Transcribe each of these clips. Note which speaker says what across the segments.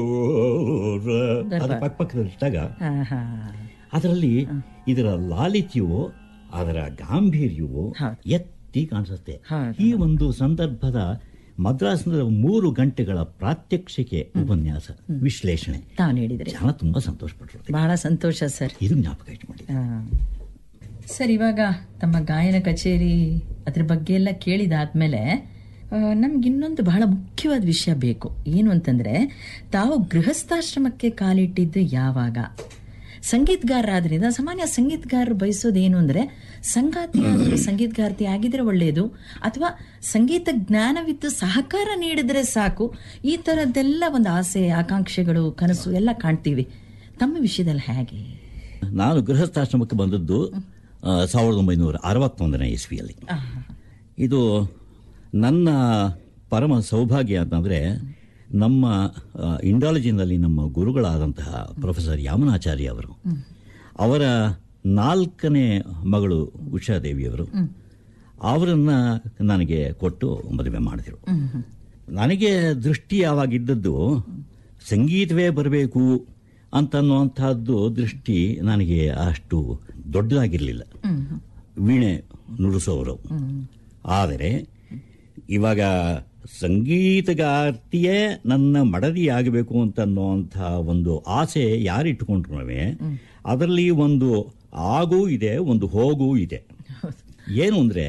Speaker 1: ಅದು ಪಕ್ಕ ಪಕ್ಕದಲ್ಲಿದ್ದಾಗ
Speaker 2: ಹಾ ಹಾ
Speaker 1: ಅದರಲ್ಲಿ ಇದರ ಲಾಲಿತ್ಯವು ಅದರ ಗಾಂಭೀರ್ಯವು
Speaker 2: ಹೌದು.
Speaker 1: ಎತ್ತಿ ಕಾಣಿಸುತ್ತೆ
Speaker 2: ಹೌದು.
Speaker 1: ಈ ಒಂದು ಸಂದರ್ಭದ ಮದ್ರಾಸ್ನ ಮೂರು ಗಂಟೆಗಳ ಪ್ರಾತ್ಯಕ್ಷಿಕೆ ಉಪನ್ಯಾಸ ವಿಶ್ಲೇಷಣೆ
Speaker 2: ತಾವು ನೀಡಿದ್ರಿ
Speaker 1: ಜನ ತುಂಬಾ ಸಂತೋಷ ಪಟ್ಟರು
Speaker 2: ಬಹಳ ಸಂತೋಷ ಸರ್
Speaker 1: ಇದು ಜ್ಞಾಪಕ ಇಟ್ಕೊಂಡು
Speaker 2: ಆ. ಸರ್ ಇವಾಗ ತಮ್ಮ ಗಾಯನ ಕಚೇರಿ ಅದ್ರ ಬಗ್ಗೆ ಎಲ್ಲ ಕೇಳಿದಾದ್ಮೇಲೆ ಆ, ನಮ್ಗೆ ಇನ್ನೊಂದು ಬಹಳ ಮುಖ್ಯವಾದ ವಿಷಯ ಬೇಕು ಏನು ಅಂತಂದ್ರೆ ತಾವು ಗೃಹಸ್ಥಾಶ್ರಮಕ್ಕೆ ಕಾಲಿಟ್ಟಿದ್ದು ಯಾವಾಗ ಸಂಗೀತಗಾರರಾದ್ರಿಂದ ಸಾಮಾನ್ಯ ಸಂಗೀತಗಾರರು ಬಯಸೋದೇನು ಅಂದ್ರೆ ಸಂಗಾತಿ ಆದ್ರೆ ಸಂಗೀತಗಾರ್ತಿ ಆಗಿದ್ರೆ ಒಳ್ಳೆಯದು ಅಥವಾ ಸಂಗೀತ ಜ್ಞಾನವಿದ್ದು ಸಹಕಾರ ನೀಡಿದ್ರೆ ಸಾಕು ಈ ತರದ್ದೆಲ್ಲ ಒಂದು ಆಸೆ ಆಕಾಂಕ್ಷೆಗಳು ಕನಸು ಎಲ್ಲ ಕಾಣ್ತೀವಿ ತಮ್ಮ ವಿಷಯದಲ್ಲಿ ಹೇಗೆ
Speaker 1: ನಾನು ಗೃಹಸ್ಥಾಶ್ರಮಕ್ಕೆ ಬಂದದ್ದು ಆ, ಸಾವಿರದ ಒಂಬೈನೂರ ಅರವತ್ತೊಂದನೇ ಇಸ್ವಿಯಲ್ಲಿ ಇದು ನನ್ನ ಪರಮ ಸೌಭಾಗ್ಯ ಅಂತಂದರೆ ನಮ್ಮ ಆ, ಇಂಡಾಲಜಿನಲ್ಲಿ ನಮ್ಮ ಗುರುಗಳಾದಂತಹ ಪ್ರೊಫೆಸರ್ ಯಾಮನಾಚಾರ್ಯ ಅವರು ಅವರ ನಾಲ್ಕನೇ ಮಗಳು ಉಷಾದೇವಿಯವರು ಅವರನ್ನ ನನಗೆ ಕೊಟ್ಟು ಮದುವೆ ಮಾಡಿದರು ನನಗೆ ದೃಷ್ಟಿ ಯಾವಾಗಿದ್ದದ್ದು ಸಂಗೀತವೇ ಬರಬೇಕು ಅಂತನ್ನುವಂಥದ್ದು ದೃಷ್ಟಿ ನನಗೆ ಅಷ್ಟು ದೊಡ್ಡದಾಗಿರಲಿಲ್ಲ ವೀಣೆ ನುಡಿಸೋರು ಆದರೆ ಇವಾಗ ಸಂಗೀತಗಾರ್ತಿಯೇ ನನ್ನ ಮಡದಿಯಾಗಬೇಕು ಅಂತನ್ನುವಂಥ ಒಂದು ಆಸೆ ಯಾರಿಟ್ಟುಕೊಂಡ್ರು ಅದರಲ್ಲಿ ಒಂದು ಆಗೂ ಇದೆ ಒಂದು ಹೋಗೂ ಇದೆ ಏನು ಅಂದ್ರೆ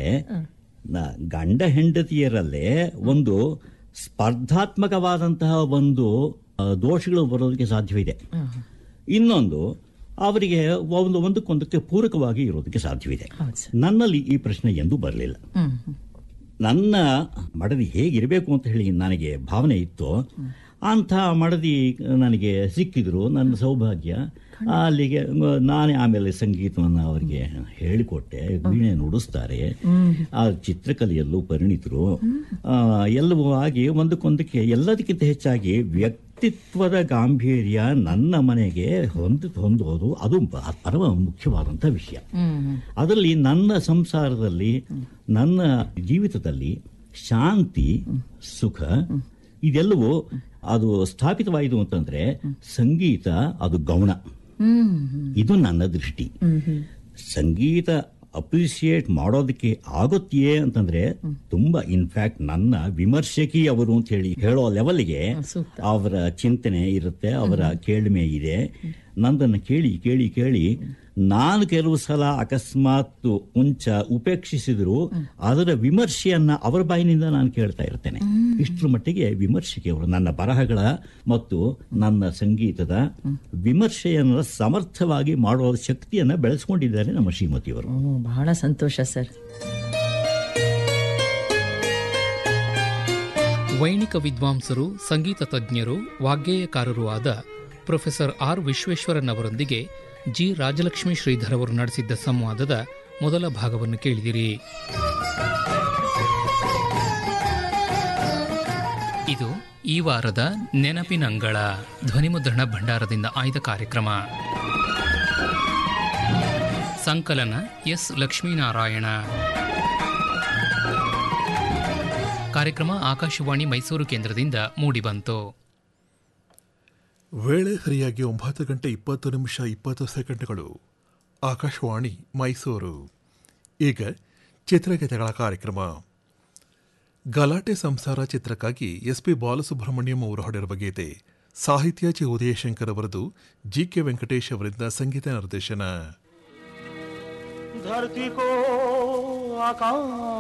Speaker 1: ನ- ಗಂಡ ಹೆಂಡತಿಯರಲ್ಲೇ ಒಂದು ಸ್ಪರ್ಧಾತ್ಮಕವಾದಂತಹ ಒಂದು ಆ, ದೋಷಗಳು ಬರೋದಕ್ಕೆ ಸಾಧ್ಯವಿದೆ ಇನ್ನೊಂದು ಅವರಿಗೆ ಒಂದು ಒಂದಕ್ಕೊಂದಕ್ಕೆ ಪೂರಕವಾಗಿ ಇರೋದಕ್ಕೆ ಸಾಧ್ಯವಿದೆ
Speaker 2: ಹೌದು ಸರ್
Speaker 1: ನನ್ನಲ್ಲಿ ಈ ಪ್ರಶ್ನೆ ಎಂದೂ ಬರಲಿಲ್ಲ
Speaker 2: ಹ್ಮ್ ಹ್ಮ್.
Speaker 1: ನನ್ನ ಮಡದಿ ಹೇಗಿರಬೇಕು ಅಂತ ಹೇಳಿ ನನಗೆ ಭಾವನೆ ಇತ್ತು ಅಂಥ ಮಡದಿ ನನಗೆ ಸಿಕ್ಕಿದ್ರು ನನ್ನ ಸೌಭಾಗ್ಯ ಅಲ್ಲಿಗೆ ನಾನೇ ಆಮೇಲೆ ಸಂಗೀತವನ್ನು ಅವರಿಗೆ ಹೇಳಿಕೊಟ್ಟೆ ವೀಣೆ ನುಡಿಸ್ತಾರೆ ಆ ಚಿತ್ರಕಲೆಯಲ್ಲೂ ಪರಿಣಿತರು ಆ, ಎಲ್ಲವೂ ಆಗಿ ಒಂದಕ್ಕೊಂದಕ್ಕೆ ಎಲ್ಲದಕ್ಕಿಂತ ಹೆಚ್ಚಾಗಿ ವ್ಯಕ್ತಿತ್ವದ ಗಾಂಭೀರ್ಯ ನನ್ನ ಮನೆಗೆ ಹೊಂದ ಹೊಂದೋದು ಅದು ಬ- ಪರಮ ಮುಖ್ಯವಾದಂಥ ವಿಷಯ
Speaker 2: ಹ್ಮ್
Speaker 1: ಅದರಲ್ಲಿ ನನ್ನ ಸಂಸಾರದಲ್ಲಿ ನನ್ನ ಜೀವಿತದಲ್ಲಿ ಶಾಂತಿ ಸುಖ ಇದೆಲ್ಲವೂ ಅದು ಸ್ಥಾಪಿತವಾಯಿತು ಅಂತಂದ್ರೆ ಸಂಗೀತ ಅದು ಗೌಣ
Speaker 2: ಹ್ಮ್ ಹ್ಮ್
Speaker 1: ಇದು ನನ್ನ ದೃಷ್ಟಿ
Speaker 2: ಹ್ಮ್ ಹ್ಮ್
Speaker 1: ಸಂಗೀತ ಅಪ್ರಿಸಿಯೇಟ್ ಮಾಡೋದಕ್ಕೆ ಆಗುತ್ತೆಯೇ ಅಂತಂದ್ರೆ ತುಂಬಾ ಇನ್ಫ್ಯಾಕ್ಟ್ ನನ್ನ ವಿಮರ್ಶಕಿ ಅವರು ಅಂತ ಹೇಳಿ ಹೇಳೋ ಲೆವೆಲ್ಗೆ
Speaker 2: ಸೂಕ್ತ.
Speaker 1: ಅವರ ಚಿಂತನೆ ಇರುತ್ತೆ ಅವರ ಕೇಳ್ಮೆ ಇದೆ ನಂದನ್ನು ಕೇಳಿ ಕೇಳಿ ಕೇಳಿ ನಾನು ಕೆಲವು ಸಲ ಅಕಸ್ಮಾತ್ ಕೊಂಚ ಉಪೇಕ್ಷಿಸಿದ್ರು ಅದರ ವಿಮರ್ಶೆಯನ್ನ ಅವರ ಬಾಯಿನಿಂದ ನಾನು ಕೇಳ್ತಾ ಇರ್ತೇನೆ ಇಷ್ಟರ ಮಟ್ಟಿಗೆ ವಿಮರ್ಶೆಯವರು ನನ್ನ ಬರಹಗಳ ಮತ್ತು ನನ್ನ ಸಂಗೀತದ ವಿಮರ್ಶೆಯನ್ನು ಸಮರ್ಥವಾಗಿ ಮಾಡುವ ಶಕ್ತಿಯನ್ನ ಬೆಳೆಸ್ಕೊಂಡಿದ್ದಾರೆ ನಮ್ಮ ಶ್ರೀಮತಿಯವರು
Speaker 2: ಓ ಬಹಳ ಸಂತೋಷ ಸರ್
Speaker 3: ವೈಣಿಕ ವಿದ್ವಾಂಸರು ಸಂಗೀತ ತಜ್ಞರು ವಾಗ್ಗೇಯಕಾರರೂ ಆದ ಪ್ರೊಫೆಸರ್ ಆರ್ ವಿಶ್ವೇಶ್ವರನ್ ಅವರೊಂದಿಗೆ ಜಿ ರಾಜಲಕ್ಷ್ಮಿ ಶ್ರೀಧರ್ ಅವರು ನಡೆಸಿದ್ದ ಸಂವಾದದ ಮೊದಲ ಭಾಗವನ್ನು ಕೇಳಿದಿರಿ ಇದು ಈ ವಾರದ ನೆನಪಿನಂಗಳ ಧ್ವನಿಮುದ್ರಣ ಭಂಡಾರದಿಂದ ಆಯ್ದ ಕಾರ್ಯಕ್ರಮ ಸಂಕಲನ ಎಸ್ ಲಕ್ಷ್ಮೀನಾರಾಯಣ ಕಾರ್ಯಕ್ರಮ ಆಕಾಶವಾಣಿ ಮೈಸೂರು ಕೇಂದ್ರದಿಂದ ಮೂಡಿಬಂತು
Speaker 4: ವೇಳೆ ಸರಿಯಾಗಿ ಒಂಬತ್ತು ಗಂಟೆ ಇಪ್ಪತ್ತು ನಿಮಿಷ ಇಪ್ಪತ್ತು ಸೆಕೆಂಡ್ಗಳು ಆಕಾಶವಾಣಿ ಮೈಸೂರು ಈಗ ಚಿತ್ರಗೀತೆಗಳ ಕಾರ್ಯಕ್ರಮ ಗಲಾಟೆ ಸಂಸಾರ ಚಿತ್ರಕ್ಕಾಗಿ ಎಸ್ ಪಿ ಬಾಲಸುಬ್ರಹ್ಮಣ್ಯಂ ಅವರು ಹಾಡಿರುವ ಗೀತೆ ಸಾಹಿತ್ಯ ಜಿ ಉದಯಶಂಕರ್ ಅವರದು ಜಿ ಕೆ ವೆಂಕಟೇಶ್ ಅವರಿಂದ ಸಂಗೀತ ನಿರ್ದೇಶನ
Speaker 5: धरती को आकाश